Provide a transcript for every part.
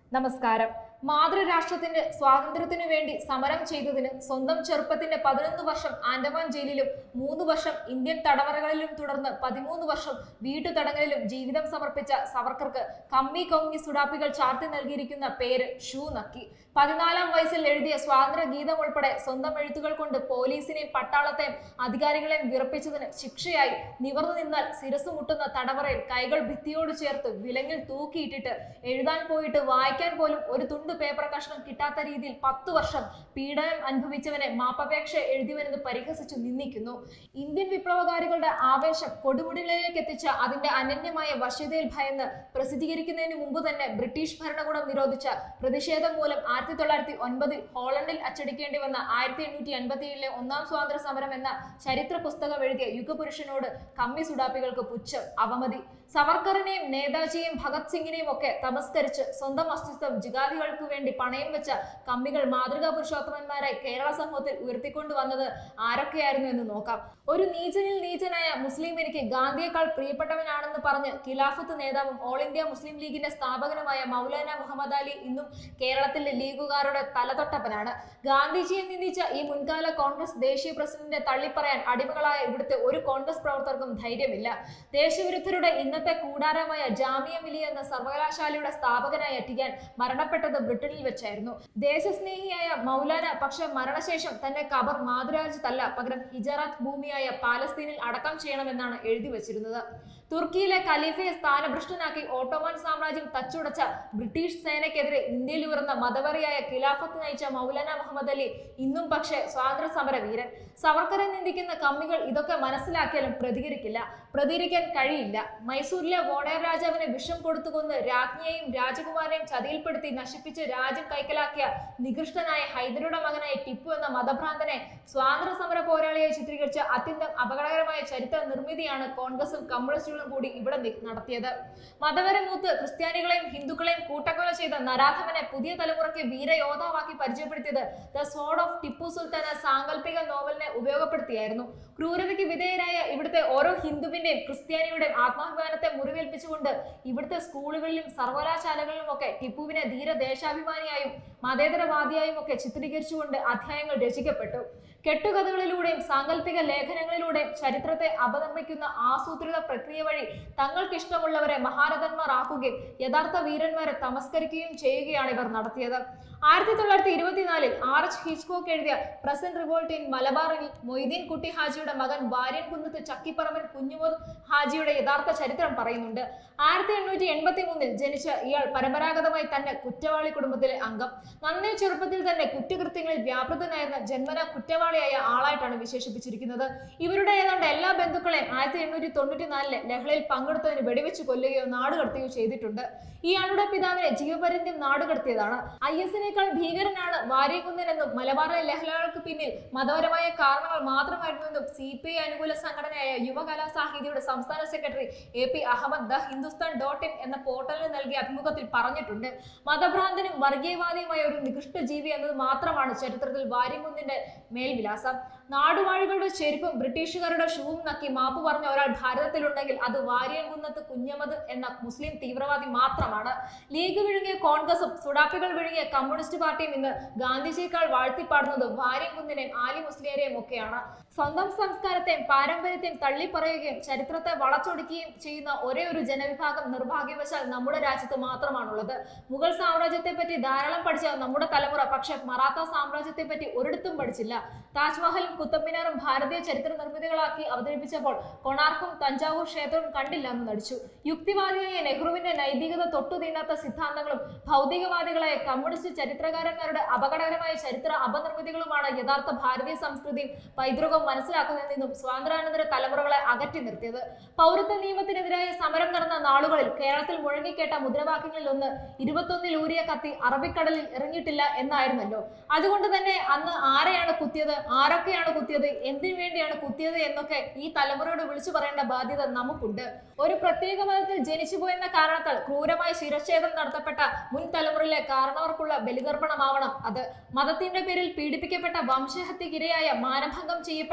നമസ്കാരം മാതൃരാഷ്ട്രത്തിന്റെ സ്വാതന്ത്ര്യത്തിനു വേണ്ടി സമരം ചെയ്തതിന് സ്വന്തം ചെറുപ്പത്തിന്റെ പതിനൊന്ന് വർഷം ആൻഡമാൻ ജയിലിലും മൂന്ന് വർഷം ഇന്ത്യൻ തടവറകളിലും തുടർന്ന് പതിമൂന്ന് വർഷം വീട്ടുതടങ്കലിലും ജീവിതം സമർപ്പിച്ച സവർക്കർക്ക് കമ്മി കൊങ്ങി സുഡാപ്പികൾ ചാർത്തി നൽകിയിരിക്കുന്ന പേര് ഷൂ നക്കി പതിനാലാം വയസ്സിൽ എഴുതിയ സ്വാതന്ത്ര്യ ഗീതം ഉൾപ്പെടെ സ്വന്തം എഴുത്തുകൾ കൊണ്ട് പോലീസിനെയും പട്ടാളത്തെയും അധികാരികളെയും വിറപ്പിച്ചതിന് ശിക്ഷയായി നിവർന്നു നിന്നാൽ ശിരസ് മുട്ടുന്ന തടവറയിൽ കൈകൾ ഭിത്തിയോട് ചേർത്ത് വിലങ്ങിൽ തൂക്കിയിട്ടിട്ട് എഴുതാൻ പോയിട്ട് വായിക്കാൻ പോലും ഒരു തുണ്ട് പേപ്പർ കഷ്ണം കിട്ടാത്ത രീതിയിൽ പത്തു വർഷം പീഡനം അനുഭവിച്ചവനെ മാപ്പപേക്ഷ എഴുതിയവനെന്ന് പരിഹസിച്ചു നിന്ദിക്കുന്നു ഇന്ത്യൻ വിപ്ലവകാരികളുടെ ആവേശം കൊടുമുടികളിലേക്ക് എത്തിച്ച അതിന്റെ അനന്യമായ വശ്യതയിൽ ഭയന്ന് പ്രസിദ്ധീകരിക്കുന്നതിന് മുമ്പ് തന്നെ ബ്രിട്ടീഷ് ഭരണകൂടം നിരോധിച്ച പ്രതിഷേധം മൂലം ആയിരത്തി തൊള്ളായിരത്തി ഒൻപതിൽ ഹോളണ്ടിൽ അച്ചടിക്കേണ്ടി വന്ന ആയിരത്തി എണ്ണൂറ്റി അൻപത്തി ഏഴിലെ ഒന്നാം സ്വാതന്ത്ര്യ സമരം എന്ന ചരിത്ര പുസ്തകം എഴുതിയ യുഗപുരുഷനോട് കമ്മി സുഡാപ്പികൾക്ക് പുച്ഛം അവമതി സവർക്കറിനെയും നേതാജിയെയും ഭഗത് സിംഗിനെയും ഒക്കെ തമസ്കരിച്ച് സ്വന്തം അസ്തിത്വം ജിഗാദികൾക്ക് വേണ്ടി പണയം വെച്ച കമ്മികൾ മാതൃകാ പുരുഷോത്തമന്മാരായി കേരള സമൂഹത്തിൽ ഉയർത്തിക്കൊണ്ടുവന്നത് ആരൊക്കെയായിരുന്നു എന്ന് നോക്കാം ഒരു നീചനിൽ നീചനായ മുസ്ലിം എനിക്ക് ഗാന്ധിയേക്കാൾ പ്രിയപ്പെട്ടവനാണെന്ന് പറഞ്ഞ് ഖിലാഫത്ത് നേതാവും ഓൾ ഇന്ത്യ മുസ്ലിം ലീഗിന്റെ സ്ഥാപകനുമായ മൗലാന മുഹമ്മദ് അലി ഇന്നും കേരളത്തിലെ ലീഗുകാരുടെ തലതൊട്ടപ്പനാണ് ഗാന്ധിജിയെ നിന്ദിച്ച ഈ മുൻകാല കോൺഗ്രസ് ദേശീയ പ്രസിഡന്റിനെ തള്ളിപ്പറയാൻ അടിമകളായ ഇവിടുത്തെ ഒരു കോൺഗ്രസ് പ്രവർത്തകർക്കും ധൈര്യമില്ല ദേശവിരുദ്ധരുടെ ഇന്നത്തെ കൂടാരമായ ജാമിയ മിലിയ എന്ന സർവകലാശാലയുടെ സ്ഥാപകനായ ടിയാൻ മരണപ്പെട്ടത് ബ്രിട്ടനിൽ വെച്ചായിരുന്നു ദേശസ്നേഹിയായ മൗലാന പക്ഷെ മരണശേഷം തന്റെ കബർ മാതൃരാജ്യത്തല്ല പകരം ഹിജറാത്ത് ഭൂമിയായ പാലസ്തീനിൽ അടക്കം ചെയ്യണമെന്നാണ് എഴുതി വച്ചിരുന്നത് തുർക്കിയിലെ ഖലീഫയെ സ്ഥാനഭ്രഷ്ടനാക്കി ഓട്ടോമൻ സാമ്രാജ്യം തച്ചുടച്ച ബ്രിട്ടീഷ് സേനയ്ക്കെതിരെ ഇന്ത്യയിൽ ഉയർന്ന മതവറിയായ ഖിലാഫത്ത് നയിച്ച മൗലാന മുഹമ്മദ് അലി ഇന്നും പക്ഷേ സ്വാതന്ത്ര്യ സമര വീരൻ സവർക്കറെ നിന്ദിക്കുന്ന കമ്മികൾ ഇതൊക്കെ മനസ്സിലാക്കിയാലും പ്രതികരിക്കില്ല പ്രതികരിക്കാൻ കഴിയില്ല മൈസൂരിലെ വോഡയർ രാജാവിനെ വിഷം കൊടുത്തുകൊന്ന് രാജ്ഞിയെയും രാജകുമാരനെയും ചതിയിൽപ്പെടുത്തി നശിപ്പിച്ച് രാജ്യം കൈക്കലാക്കിയ നികൃഷ്ടനായ ഹൈദരുടെ മകനായ ടിപ്പു എന്ന മതഭ്രാന്തനെ സ്വാതന്ത്ര്യ സമര പോരാളിയായി ചിത്രീകരിച്ച അത്യന്തം അപകടകരമായ ചരിത്ര നിർമ്മിതിയാണ് കോൺഗ്രസും കമ്മ്യൂണിസ്റ്റുകളും കൂടി ഇവിടെ നി- നടത്തിയത് മതവരമൂത്ത് ക്രിസ്ത്യാനികളെയും ഹിന്ദുക്കളെയും കൂട്ടക്കൊല ചെയ്ത നരാധമനെ പുതിയ തലമുറയ്ക്ക് വീരയോദ്ധാവാക്കി പരിചയപ്പെടുത്തിയത് the sword of Tipu Sultan എന്ന സാങ്കല്പിക നോവലിനെ ഉപയോഗപ്പെടുത്തിയായിരുന്നു ക്രൂരതയ്ക്ക് വിധേയരായ ഇവിടുത്തെ ഓരോ ഹിന്ദുവിന്റെയും ക്രിസ്ത്യാനിയുടെയും ആത്മാഭിമാനത്തെ മുറിവേൽപ്പിച്ചുകൊണ്ട് ഇവിടുത്തെ സ്കൂളുകളിലും സർവകലാശാലകളിലും ഒക്കെ ടിപ്പുവിനെ ധീര ദേശാഭിമാനിയായും മതേതരവാദിയായും ഒക്കെ ചിത്രീകരിച്ചുകൊണ്ട് അധ്യായങ്ങൾ രചിക്കപ്പെട്ടു കെട്ടുകഥകളിലൂടെയും സാങ്കല്പിക ലേഖനങ്ങളിലൂടെയും ചരിത്രത്തെ അപനർമ്മിക്കുന്ന ആസൂത്രിത പ്രക്രിയ വഴി തങ്ങൾക്കിഷ്ടമുള്ളവരെ മഹാരഥന്മാർ ആക്കുകയും യഥാർത്ഥ വീരന്മാരെ തമസ്കരിക്കുകയും ചെയ്യുകയാണ് ഇവർ നടത്തിയത് ആയിരത്തി തൊള്ളായിരത്തി ഇരുപത്തിനാലിൽ ആർ എച്ച് ഹിച്ച്കോക്ക് എഴുതിയ പ്രസന്റ് റിവോൾട്ട് ഇൻ മലബാറിൽ മൊയ്തീൻ കുട്ടി ഹാജിയുടെ മകൻ വാര്യൻ കുന്നത്ത് ചക്കിപ്പറമ്പൻ കുഞ്ഞുമോദ് ഹാജിയുടെ യഥാർത്ഥ ചരിത്രം പറയുന്നുണ്ട് ആയിരത്തി എണ്ണൂറ്റി എൺപത്തി മൂന്നിൽ ജനിച്ച ഇയാൾ പരമ്പരാഗതമായി തന്നെ കുറ്റവാളി കുടുംബത്തിലെ അംഗം നന്നേ ചെറുപ്പത്തിൽ തന്നെ കുറ്റകൃത്യങ്ങളിൽ വ്യാപൃതനായിരുന്ന ജന്മന കുറ്റവാളിയായ ആളായിട്ടാണ് വിശേഷിപ്പിച്ചിരിക്കുന്നത് ഇവരുടെ ഏതാണ്ട് എല്ലാ ബന്ധുക്കളെയും ആയിരത്തി എണ്ണൂറ്റി തൊണ്ണൂറ്റി നാലിലെ ലഹളയിൽ പങ്കെടുത്തതിന് വെടിവെച്ച് കൊല്ലുകയോ നാടുകടത്തുകയോ ചെയ്തിട്ടുണ്ട് ഇയാളുടെ പിതാവിനെ ജീവപര്യന്തം നാടുകടത്തിയതാണ് ഐ എസിനേക്കാൾ ഭീകരനാണ് വാര്യകുന്നൻ എന്നും മലബാറിലെ ലഹളകൾക്ക് പിന്നിൽ മതപരമായ കാരണങ്ങൾ മാത്രമായിരുന്നുവെന്നും സി പി ഐ അനുകൂല സംഘടനയായ യുവകലാ സാഹിതിയുടെ സംസ്ഥാന secretary A P Ahmed the Hindustan dot in എന്ന പോർട്ടലിന് നൽകിയ അഭിമുഖത്തിൽ പറഞ്ഞിട്ടുണ്ട് മതഭ്രാന്തനും വർഗീയവാദിയുമായ ഒരു നികൃഷ്ട ജീവി എന്നത് മാത്രമാണ് ചരിത്രത്തിൽ വാര്യകുന്നിന്റെ മേൽവിലാസം നാടുവാഴികളുടെ ചെരുപ്പും ബ്രിട്ടീഷുകാരുടെ ഷൂവും നക്കി മാപ്പ് പറഞ്ഞ ഒരാൾ ഭാരതത്തിലുണ്ടെങ്കിൽ അത് വാര്യംകുന്നത്ത് കുഞ്ഞമത് എന്ന മുസ്ലിം തീവ്രവാദി മാത്രമാണ് ലീഗ് വിഴുങ്ങിയ കോൺഗ്രസും സുഡാപ്പികൾ വിഴുങ്ങിയ കമ്മ്യൂണിസ്റ്റ് പാർട്ടിയും ഇന്ന് ഗാന്ധിജിയേക്കാൾ വാഴ്ത്തിപ്പാടുന്നത് വാര്യംകുന്നിനെയും ആലി മുസ്ലിയാരെയും ഒക്കെയാണ് സ്വന്തം സംസ്കാരത്തെയും പാരമ്പര്യത്തെയും തള്ളിപ്പറയുകയും ചരിത്രത്തെ വളച്ചൊടിക്കുകയും ചെയ്യുന്ന ഒരേ ഒരു ജനവിഭാഗം നിർഭാഗ്യവശാൽ നമ്മുടെ രാജ്യത്ത് മാത്രമാണുള്ളത് മുഗൾ സാമ്രാജ്യത്തെ പറ്റി ധാരാളം പഠിച്ച നമ്മുടെ തലമുറ പക്ഷെ മറാത്ത സാമ്രാജ്യത്തെ പറ്റി ഒരിടത്തും പഠിച്ചില്ല താജ്മഹലും കുത്തബ് മിനാറും ഭാരതീയ ചരിത്ര നിർമ്മിതികളാക്കി അവതരിപ്പിച്ചപ്പോൾ കൊണാർക്കും തഞ്ചാവൂർ ക്ഷേത്രവും കണ്ടില്ല എന്ന് നടിച്ചു യുക്തിവാദിയായ നെഹ്റുവിന്റെ നൈതികത തൊട്ടുതീണ്ടാത്ത സിദ്ധാന്തങ്ങളും ഭൗതികവാദികളായ കമ്മ്യൂണിസ്റ്റ് ചരിത്രകാരന്മാരുടെ അപകടകരമായ ചരിത്ര അപനിർമ്മിതികളുമാണ് യഥാർത്ഥ ഭാരതീയ സംസ്കൃതിയും പൈതൃകവും മനസ്സിലാക്കുന്നതിൽ നിന്നും സ്വാതന്ത്ര്യാനന്തര തലമുറകളെ അകറ്റി നിർത്തിയത് പൗരത്വ നിയമത്തിനെതിരായ സമരം നടന്ന നാളുകളിൽ കേരളത്തിൽ മുഴങ്ങിക്കേട്ട മുദ്രാവാക്യങ്ങളിൽ ഒന്ന് ഇരുപത്തൊന്നിൽ ഊരിയ കത്തി അറബിക്കടലിൽ എറിഞ്ഞിട്ടില്ല എന്നായിരുന്നല്ലോ അതുകൊണ്ട് തന്നെ അന്ന് ആരെയാണ് കുത്തിയത് ആരൊക്കെയാണ് കുത്തിയത് എന്തിനു വേണ്ടിയാണ് കുത്തിയത് എന്നൊക്കെ ഈ തലമുറയോട് വിളിച്ചു പറയേണ്ട ബാധ്യത നമുക്കുണ്ട് ഒരു പ്രത്യേക മതത്തിൽ ജനിച്ചുപോയെന്ന കാരണത്താൽ ക്രൂരമായി ശിരച്ഛേദം നടത്തപ്പെട്ട മുൻ തലമുറയിലെ കാരണവർക്കുള്ള ബലിതർപ്പണമാവണം അത് മതത്തിന്റെ പേരിൽ പീഡിപ്പിക്കപ്പെട്ട വംശഹത്യക്കിരയായ മാനഭംഗം ചെയ്യപ്പെട്ട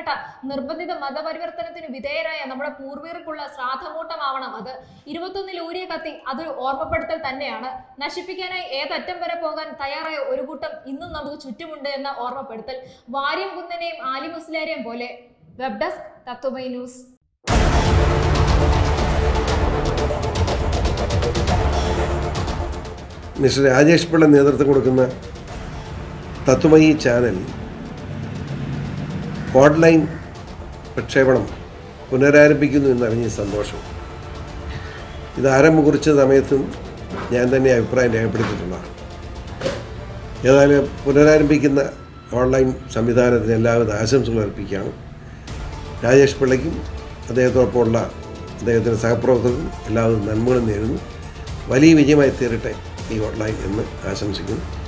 അവകാശപ്പെട്ട നിർബന്ധിത മതപരിവർത്തനത്തിന് വിധേയരായ നമ്മുടെ പൂർവികർക്കുള്ള ശ്രാദ്ധമൂട്ടമാവണം അത് ഇരുപത്തൊന്നിൽ ഊരിയ കത്തി അതൊരു ഓർമ്മപ്പെടുത്തൽ തന്നെയാണ് നശിപ്പിക്കാനായി ഏതറ്റം വരെ പോകാൻ തയ്യാറായ ഒരു കൂട്ടം ഇന്നും നമുക്ക് ചുറ്റുമുണ്ട് എന്ന ഓർമ്മപ്പെടുത്തൽ വാര്യം കുന്നനെയും ആലി മുസ്ലിയാരെയും പോലെ web desk Tatvamayi news mister Rajesh Pillai നേതൃത്വം കൊടുക്കുന്ന തത്വമയി ചാനൽ ഓൺലൈൻ പ്രക്ഷേപണം പുനരാരംഭിക്കുന്നു എന്നറിഞ്ഞ സന്തോഷം ഇത് ആരംഭം കുറിച്ച സമയത്തും ഞാൻ തന്നെ അഭിപ്രായം രേഖപ്പെടുത്തിയിട്ടുള്ളതാണ് ഏതായാലും പുനരാരംഭിക്കുന്ന ഓൺലൈൻ സംവിധാനത്തിന് എല്ലാവിധ ആശംസകൾ അർപ്പിക്കുകയാണ് രാജേഷ് പിള്ളയ്ക്കും അദ്ദേഹത്തോടൊപ്പമുള്ള അദ്ദേഹത്തിൻ്റെ സഹപ്രവർത്തകർക്കും എല്ലാവിധ നന്മകളും നേരുന്നു വലിയ വിജയമായി തീരട്ടെ ഈ ഓൺലൈൻ എന്ന് ആശംസിക്കുന്നു